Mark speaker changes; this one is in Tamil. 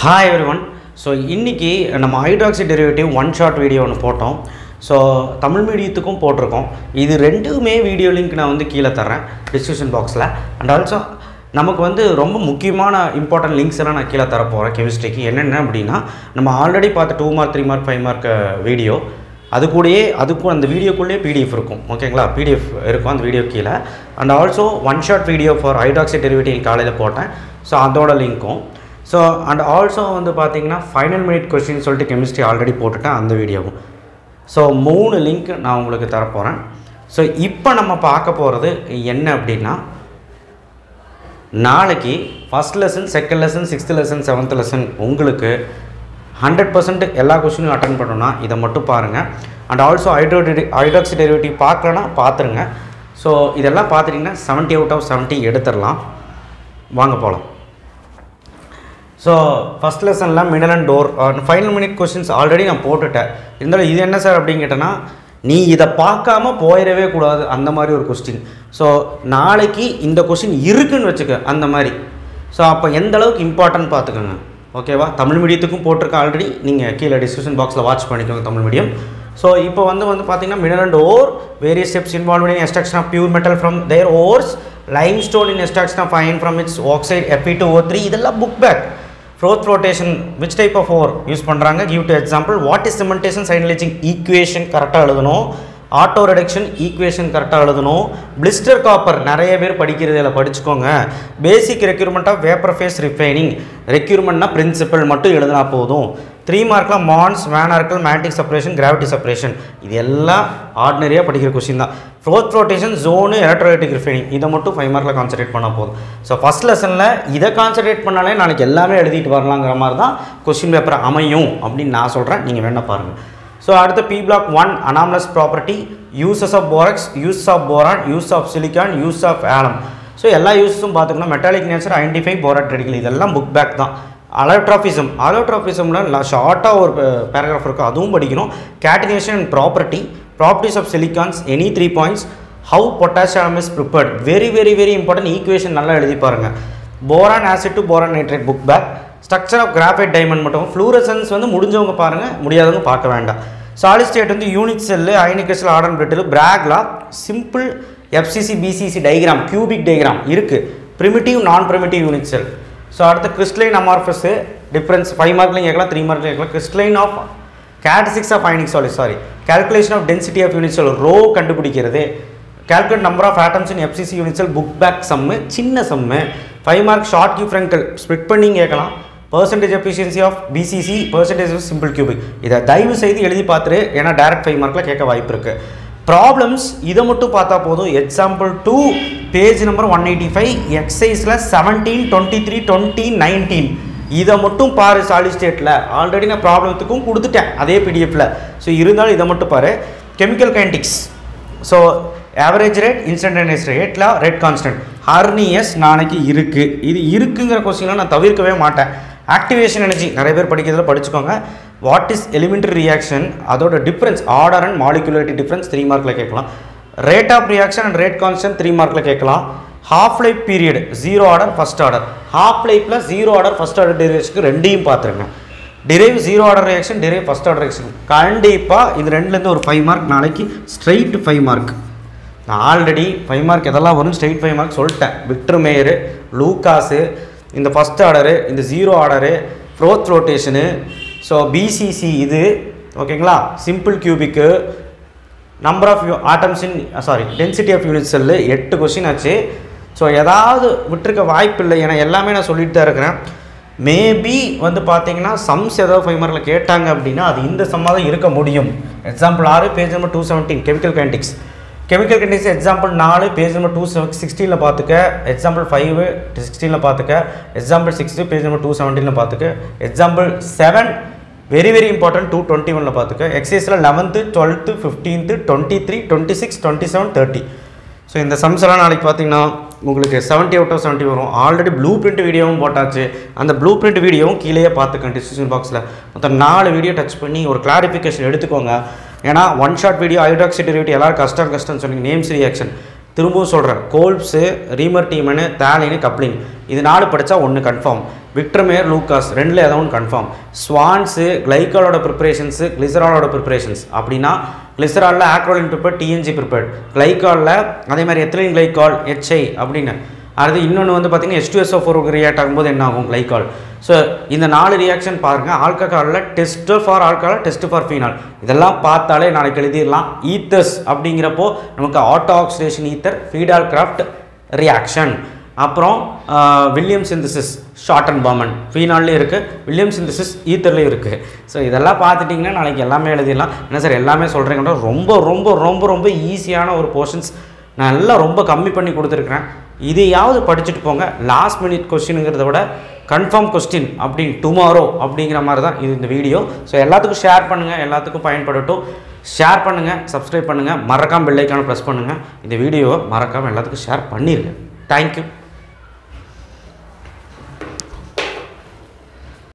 Speaker 1: ஹாய் எவ்ரி ஒன் ஸோ இன்றைக்கி நம்ம hydroxy derivative one shot video ஒன்று போட்டோம் ஸோ தமிழ் மீடியத்துக்கும் போட்டிருக்கோம் இது ரெண்டுமே வீடியோ லிங்க் நான் வந்து கீழே தரேன் டிஸ்கிரிப்ஷன் பாக்ஸில் அண்ட் ஆல்சோ நமக்கு வந்து ரொம்ப முக்கியமான இம்பார்ட்டன்ட் லிங்க்ஸ் எல்லாம் நான் கீழே தர போகிறேன் கெமிஸ்ட்ரிக்கு என்னென்ன அப்படின்னா நம்ம ஆல்ரெடி பார்த்த two mark three mark five mark video அது கூடயே அதுக்கும் அந்த வீடியோக்குள்ளேயே பிடிஎஃப் இருக்கும் ஓகேங்களா பிடிஎஃப் இருக்கும் அந்த வீடியோ கீழே and also one shot video for hydroxy derivative காலையில் போட்டேன் ஸோ அதோட லிங்க்கும் ஸோ அண்ட் ஆல்சோ வந்து பார்த்தீங்கன்னா ஃபைனல் மினிட் கொஸ்டின் சொல்லிட்டு கெமிஸ்ட்ரி ஆல்ரெடி போட்டுட்டேன் அந்த வீடியோவும் ஸோ மூணு லிங்க் நான் உங்களுக்கு தரப்போகிறேன் ஸோ இப்போ நம்ம பார்க்க போகிறது என்ன அப்படின்னா நாளைக்கு first lesson second lesson sixth lesson seventh lesson உங்களுக்கு ஹண்ட்ரட் பர்சன்ட் எல்லா கொஸ்டினும் அட்டன் பண்ணணும்னா இதை மட்டும் பாருங்கள் and also hydro hydroxy derivative பார்க்கலன்னா பார்த்துருங்க ஸோ இதெல்லாம் பார்த்துட்டிங்கன்னா செவன்ட்டி அவுட் ஆஃப் செவன்ட்டி எடுத்துடலாம் வாங்க போகலாம் ஸோ ஃபஸ்ட் லெசனில் மிடல் அண்ட் டோர் ஃபைனல் மினிட் கொஸ்டின்ஸ் ஆல்ரெடி நான் போட்டுட்டேன் இருந்தாலும் இது என்ன சார் அப்படின்னு கேட்டேன்னா நீ இதை பார்க்காம போயிடவே கூடாது அந்த மாதிரி ஒரு கொஸ்டின் ஸோ நாளைக்கு இந்த கொஸ்டின் இருக்குன்னு வச்சுக்க அந்த மாதிரி ஸோ அப்போ எந்த அளவுக்கு இம்பார்ட்டன்ட் பார்த்துக்கோங்க ஓகேவா தமிழ் மீடியத்துக்கும் போட்டிருக்கேன் ஆல்ரெடி நீங்கள் கீழே டிஸ்கிரிப்ஷன் பாக்ஸில் வாட்ச் பண்ணிக்கோங்க தமிழ் மீடியம் ஸோ இப்போ வந்து வந்து பார்த்தீங்கன்னா mineral and ore various steps involve in extraction of pure metal from their ores limestone in extraction of iron from its oxide Fe two O three இதெல்லாம் book back froth flotation which type of ore use பண்ணுறாங்க give to example what is cementation சைனலேஜிங் ஈக்குவேஷன் கரெக்டாக எழுதணும் ஆட்டோ ரிடக்ஷன் ஈக்குவேஷன் கரெக்டாக எழுதணும் பிளிஸ்டர் காப்பர் நிறைய பேர் படிக்கிறது இதில் படிச்சுக்கோங்க basic requirement of vapour phase refining ரெக்யூர்மெண்ட்னா பிரின்சிபல் மட்டும் எழுதினா போதும் த்ரீ மார்க்கில் மான்ஸ் வேனார்க்கல் மேட்டிக் செப்பரேஷன் கிராவிட்டி செப்பரேஷன் இது எல்லாம் ஆர்டினரியாக படிக்கிற கொஸ்டின் தான் froth flotation zone electrolytic refining இதை மட்டும் ஃபைவ் மார்க்கில் கான்சன்ட்ரேட் பண்ணால் போதும் ஸோ ஃபஸ்ட் லெசனில் இதை கான்சன்ட்ரேட் பண்ணாலே நாளைக்கு எல்லாமே எழுதிட்டு வரலாங்கிற மாதிரி தான் கொஸ்டின் பேப்பர் அமையும் அப்படின்னு நான் சொல்கிறேன் நீங்கள் வேணால் பாருங்கள் ஸோ அடுத்து P block one anomalous property uses of borax use of boron use of silicon use of alum so எல்லா யூஸும் பார்த்துக்கணும் metallic nature identify borate radical இதெல்லாம் புக் பேக் தான் அலோட்ராஃபிசம் அலோட்ராஃபிசமில் ஷார்ட்டாக ஒரு பேராகிராஃப் இருக்கும் அதுவும் படிக்கணும் catenation and property properties of silicones any three points how potassium is prepared very very very important equation நல்லா எழுதி பாருங்கள் boron acid to boron nitrate book back structure of graphite diamond மட்டும் ஃப்ளூரசன்ஸ் வந்து முடிஞ்சவங்க பாருங்கள் முடியாதவங்க பார்க்க வேண்டாம் சாலிட் ஸ்டேட் வந்து யூனிட் செல்லு அயனிகேஷல் ஆர்டன் பிரிட்டில் பிராக்லா simple FCC BCC diagram cubic diagram இருக்குது primitive non primitive unit cell so அடுத்து கிறிஸ்டலைன் அமார்ஃபஸு டிஃப்ரென்ஸ் ஃபைவ் மார்க்லையும் கேட்கலாம் த்ரீ மார்க்லையும் கேட்கலாம் கிறிஸ்டலைன் ஆஃப் கேட்டசிக்ஸ் of ionic solid sorry calculation of density of unit cell rho கண்டுபிடிக்கிறது calculate number of atoms in FCC unit cell book back சம்மு சின்ன சம்மு five mark short Q Frenkel split பண்ணி கேட்கலாம் percentage efficiency of BCC percentage of simple cubic இதை தயவு செய்து எழுதி பார்த்துரு ஏன்னா டேரக்ட் ஃபைவ் மார்க்கில் கேட்க வாய்ப்பு இருக்குது ப்ராப்ளம்ஸ் இதை மட்டும் பார்த்தா போதும் example two page number one eighty five எக்ஸைஸில் seventeen twenty three twenty nineteen இதை மட்டும் பாரு சாலிட் ஸ்டேட்டில் ஆல்ரெடி நான் ப்ராப்ளத்துக்கும் கொடுத்துட்டேன் அதே பிடிஎஃப்பில் ஸோ இருந்தாலும் இதை மட்டும் பாரு chemical kinetics so average rate instantaneous ரேட்டில் ரேட் கான்ஸ்டன்ட் ஹர்னியஸ் நாளைக்கு இருக்குது இது இருக்குங்கிற கொஸ்டின்லாம் நான் தவிர்க்கவே மாட்டேன் ஆக்டிவேஷன் எனர்ஜி நிறைய பேர் படிக்கிறதுல படிச்சுக்கோங்க வாட் இஸ் எலிமெண்ட்ரி ரியாக்ஷன் அதோட difference order and molecularity difference three மார்க்கில் கேட்கலாம் rate of reaction and rate constant three மார்க்கில் கேட்கலாம் half life period zero order first order half லைஃப்பில் ஜீரோ ஆர்டர் ஃபஸ்ட் ஆர்டர் டெரிவேஷனுக்கு ரெண்டையும் பார்த்துருங்க derive zero order reaction derive first order reaction கண்டிப்பாக இது ரெண்டுலேருந்து ஒரு ஃபைவ் மார்க் நாளைக்கு ஸ்ட்ரைட் ஃபைவ் மார்க் நான் ஆல்ரெடி ஃபைவ் மார்க் எதெல்லாம் வரும் ஸ்ட்ரெயிட் ஃபைவ் மார்க் சொல்லிட்டேன் விக்டர் மேயரு லூகாஸு இந்த ஃபஸ்ட் ஆர்டரு இந்த zero order froth flotation so BCC இது ஓகேங்களா simple cubic number of atoms in sorry density of unit cell எட்டு கொஸ்டின் ஆச்சு ஸோ ஏதாவது விட்டுருக்க வாய்ப்பு இல்லை ஏன்னா எல்லாமே நான் சொல்லிட்டு தான் இருக்கிறேன் மேபி வந்து பார்த்தீங்கன்னா சம்ஸ் ஏதாவது ஃபைவ் மார்க்கில் கேட்டாங்க அப்படின்னா அது இந்த சம்மாக தான் இருக்க முடியும் எக்ஸாம்பிள் ஆறு page number two seventeen chemical kinetics chemical kinetics example நாலு பேஜ் நம்பர் டூ செவன் சிக்ஸ்டீனில் பார்த்துக்க எக்ஸாம்பிள் ஃபைவ் சிக்ஸ்டீனில் பார்த்துக்க example sixth page number two செவன்டீனில் பார்த்துக்க example seven very very important two twenty ஒனில் பார்த்துக்க எக்ஸைஸில் eleventh twelfth fifteenth twenty three twenty six twenty seven thirty so இந்த சம்ஸ் எல்லாம் நாளைக்கு பார்த்தீங்கன்னா உங்களுக்கு செவன்ட்டி அவுட் ஆஃப் செவன்ட்டி வரும் ஆல்ரெடி ப்ளூ பிரிண்ட் வீடியோவும் போட்டாச்சு அந்த ப்ளூ பிரிண்ட் வீடியோவும் கீழேயே பார்த்துக்கேன் டிஸ்கிரிப்ஷன் பாக்ஸில் மொத்தம் நாலு வீடியோ டச் பண்ணி ஒரு கிளாரிஃபிகேஷன் எடுத்துக்கோங்க ஏன்னா one shot video hydroxy derivative எல்லாரும் கஷ்டம் கஷ்டம்னு சொன்னீங்க நேம்ஸ் ரியாக்ஷன் திரும்பவும் சொல்கிறேன் கோல்ப்ஸு ரீமர் டீமனு தேலினு கப்ளிங் இது நாலு படித்தா ஒன்று கன்ஃபார்ம் விக்டர்மேர் லூக்காஸ் ரெண்டில் ஏதோ ஒன்று கன்ஃபார்ம் ஸ்வான்ஸு கிளைக்காலோட ப்ரிப்பரேஷன்ஸு கிளிசராலோட ப்ரிப்பரேஷன்ஸ் அப்படின்னா கிளிசராலில் ஆக்ரோலின் ப்ரிப்பேர் டிஎன்ஜி ப்ரிப்பேர்ட் கிளைக்காலில் அதே மாதிரி எத்திலின் கிளைக்கால் ஹெச்ஐ அப்படின்னு அடுத்து இன்னொன்று வந்து பார்த்தீங்கன்னா S two SO four react ஆகும்போது என்ன ஆகும் கிளைக்கால் ஸோ இந்த நாலு ரியாக்ஷன் பாருங்கள் ஆல்கஹாலில் test for alcohol test for phenol இதெல்லாம் பார்த்தாலே நாளைக்கு எழுதிடலாம் ஈத்தர்ஸ் அப்படிங்கிறப்போ நமக்கு auto oxidation ether Friedel Crafts reaction அப்புறம் வில்லியம் சிந்தசிஸ் ஷார்ட் அண்ட் பாமன் ஃபீனால்லையும் இருக்குது வில்லியம் சிந்தசிஸ் ஈத்தர்லேயும் இருக்குது ஸோ இதெல்லாம் பார்த்துட்டிங்கன்னா நாளைக்கு எல்லாமே எழுதிடலாம் என்ன சார் எல்லாமே சொல்கிறீங்கன்னா ரொம்ப ரொம்ப ரொம்ப ரொம்ப ஈஸியான ஒரு போர்ஷன்ஸ் நான் எல்லாம் ரொம்ப கம்மி பண்ணி கொடுத்துருக்குறேன் இதையாவது படிச்சுட்டு போங்க லாஸ்ட் மினிட் கொஸ்டினுங்கிறத விட கன்ஃபார்ம் கொஸ்டின் அப்படின்னு டுமாரோ அப்படிங்கிற மாதிரி தான் இது இந்த வீடியோ ஸோ எல்லாத்துக்கும் ஷேர் பண்ணுங்கள் எல்லாத்துக்கும் பயன்படட்டும் ஷேர் பண்ணுங்கள் சப்ஸ்கிரைப் பண்ணுங்கள் மறக்காமல் பெல்லைக்கான ப்ரெஸ் பண்ணுங்கள் இந்த வீடியோவை மறக்காமல் எல்லாத்துக்கும் ஷேர் பண்ணிடுங்க தேங்க்யூ